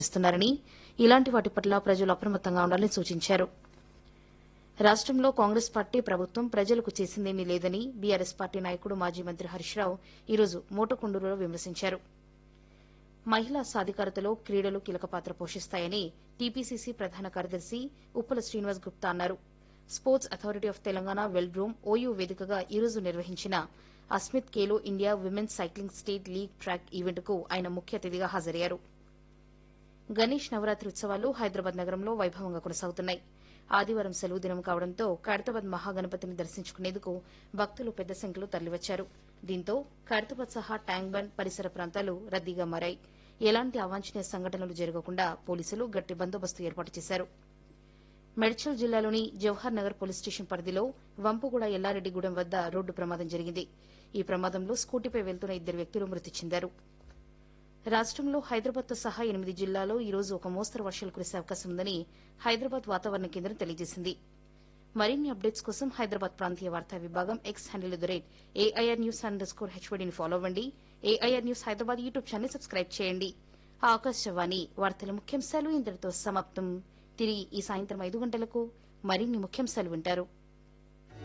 చేస్తున్నారని ఇలాంటి వాటి పట్ల ప్రజలు అప్రమత్తంగా ఉండాలని సూచించారు రాష్టంలో కాంగ్రెస్ పార్టీ ప్రభుత్వం ప్రజలకు చేసిందేమీ లేదని బీఆర్ఎస్ పార్టీ నాయకుడు మాజీ మంత్రి హరీష్ రావు ఈరోజు మోటకొండూరులో విమర్శించారు మహిళా సాధికారతలో క్రీడలు కీలక పాత్ర పోషిస్తాయని టీపీసీసీ ప్రధాన కార్యదర్శి ఉప్పల శ్రీనివాస్ గుప్తా అన్నారు sports authority of Telangana velodrome OU వేదికగా ఈరోజు నిర్వహించిన Asmita Khelo India women's cycling state league track ఈవెంట్కు ఆయన ముఖ్య అతిథిగా హాజరయ్యారు గణేష్ నవరాత్రి ఉత్సవాలు హైదరాబాద్ నగరంలో వైభవంగా కొనసాగుతున్నాయి ఆదివారం సెలవు దినం కావడంతో ఖైరతాబాద్ మహాగణపతిని దర్శించుకునేందుకు భక్తులు పెద్ద సంఖ్యలో తరలివచ్చారు దీంతో ఖైరతాబాద్ సహా ట్యాంక్ బండ్ పరిసర ప్రాంతాలు రద్దీగా మారాయి ఎలాంటి అవాంఛనీయ సంఘటనలు జరగకుండా పోలీసులు గట్టి బందోబస్తు ఏర్పాటు చేశారు మెడ్చల్ జిల్లాలోని జవహర్ నగర్ పోలీస్ స్టేషన్ పరిధిలో వంపుగూడ ఎల్లారెడ్డిగూడెం వద్ద రోడ్డు ప్రమాదం జరిగింది ఈ ప్రమాదంలో స్కూటీపై వెళ్తున్న ఇద్దరు వ్యక్తులు మృతి చెందారు రాష్టంలో హైదరాబాద్తో సహా ఎనిమిది జిల్లాల్లో ఈ రోజు ఒక మోస్తరు వర్షాలు కురిసే అవకాశం ఉందని హైదరాబాద్ వాతావరణ కేంద్రం తెలియజేసింది మరిన్ని అప్డేట్స్ కోసం హైదరాబాద్ ప్రాంతీయ వార్తా విభాగం X handle the rate AIR news underscore హెచ్వడిని ఫాలో అవ్వండి AIR news Hyderabad YouTube channel subscribe చేయండి ఆకాశవాణి వార్తల ముఖ్యాంశాలు ఇంతటితో సమాప్తం తిరిగి ఈ సాయంత్రం ఐదు గంటలకు మరిన్ని ముఖ్యాంశాలు వింటారు